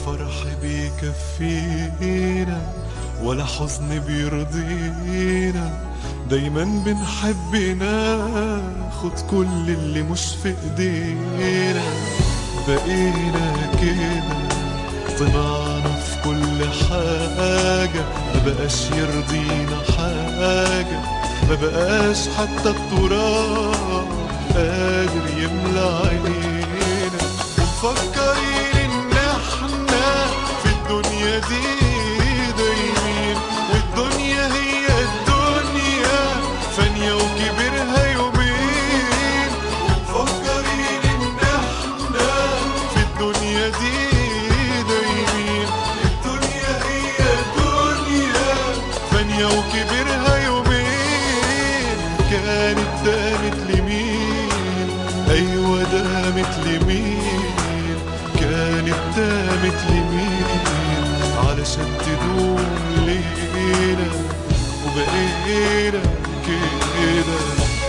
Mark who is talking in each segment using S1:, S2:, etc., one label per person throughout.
S1: فرح بيكفينا ولا حزن بيرضينا دايما بنحب ناخد كل اللي مش في ايدينا بقينا كده طمعنا في كل حاجة ما بقاش يرضينا حاجة ما بقاش حتى التراب قادر يملى عينينا ومفكرين ان احنا في الدنيا دي دايمين والدنيا هي الدنيا فانية وكبرها يومين ومفكرين ان احنا في الدنيا دي دايمين الدنيا هي الدنيا فانية وكبرها يومين كانت دامت لمين ايوه دامت لمين كانت دامت لمين علشان تدوم لينا وبقينا كده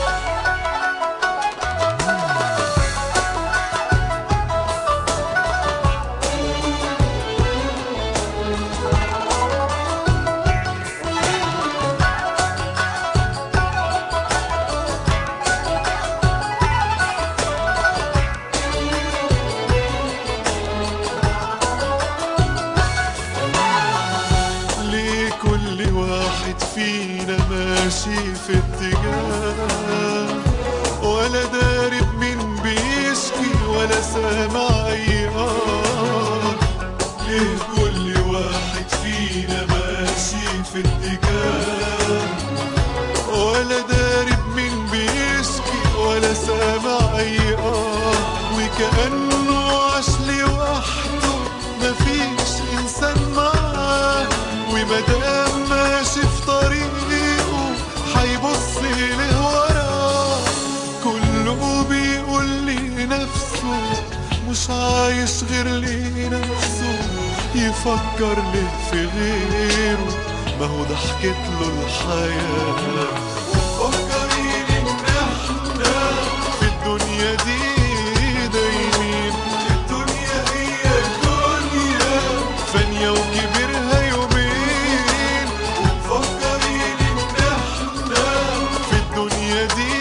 S1: ليه كل واحد فينا ماشي في اتجاه ولا دارب مين بيشكي ولا سامع اي اه ليه كل واحد فينا ماشي في اتجاه ولا دارب مين بيشكي ولا سامع اي اه وكأنه عاش لوحده مفيش انسان معاه ومادام ماشي في طريقه حيبص له وراه كله بيقول لي نفسه مش عايش غير لنفسه يفكر ليه في غيره ما هو ده حكيت له الحياة فكرين ان احنا في الدنيا دي دايمين الدنيا هي الدنيا فانية وكبرها يومين ومفكرين ان احنا في الدنيا دي